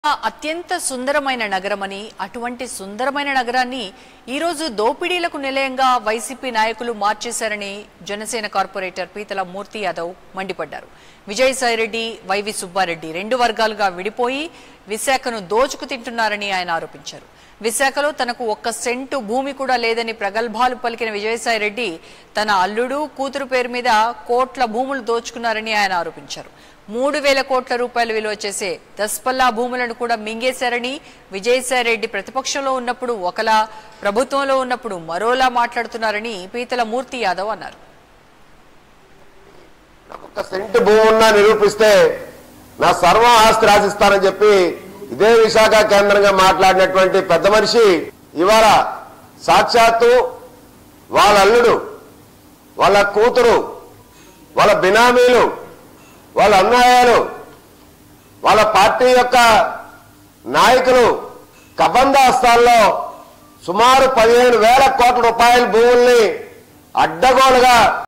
అత్యంత సుందరమైన నగరమని అటువంటి సుందరమైన నగరాన్ని ఈరోజు దోపిడీలకు నిలయంగా వైసీపీ నాయకులు మార్చేశారని జనసేన కార్పొరేటర్ పీతల మూర్తి యాదవ్ మండిపడ్డారు విజయసాయిరెడ్డి వైవి సుబ్బారెడ్డి రెండు వర్గాలుగా విడిపోయి విశాఖను దోచుకు తింటున్నారని ఆయన ఆరోపించారు విశాఖలో తనకు ఒక్క సెంటు భూమి కూడా లేదని ప్రగల్భాలు పలికిన విజయసాయిరెడ్డి తన అల్లుడు కూతురు పేరు మీద కోట్ల భూములు దోచుకున్నారని ఆయన ఆరోపించారు మూడు వేల కోట్ల రూపాయలు విలువ చేసే దస్పల్లా భూములను కూడా మింగేశారని విజయసాయిరెడ్డి ప్రతిపక్షంలో ఉన్నప్పుడు ఒకలా ప్రభుత్వంలో ఉన్నప్పుడు మరోలా మాట్లాడుతున్నారని పీతల మూర్తి యాదవ్ అన్నారు ఒక్క సెంటు భూమి ఉన్నా నిరూపిస్తే నా సర్వం ఆస్తి రాసిస్తానని చెప్పి ఇదే విశాఖ కేంద్రంగా మాట్లాడినటువంటి పెద్ద మనిషి ఇవాళ సాక్షాత్తు వాళ్ళ అల్లుడు వాళ్ళ కూతురు వాళ్ళ బినామీలు వాళ్ళ అన్యాయాలు వాళ్ళ పార్టీ యొక్క నాయకులు కబందాస్తాల్లో సుమారు పదిహేను వేల కోట్ల రూపాయల భూముల్ని అడ్డగోలుగా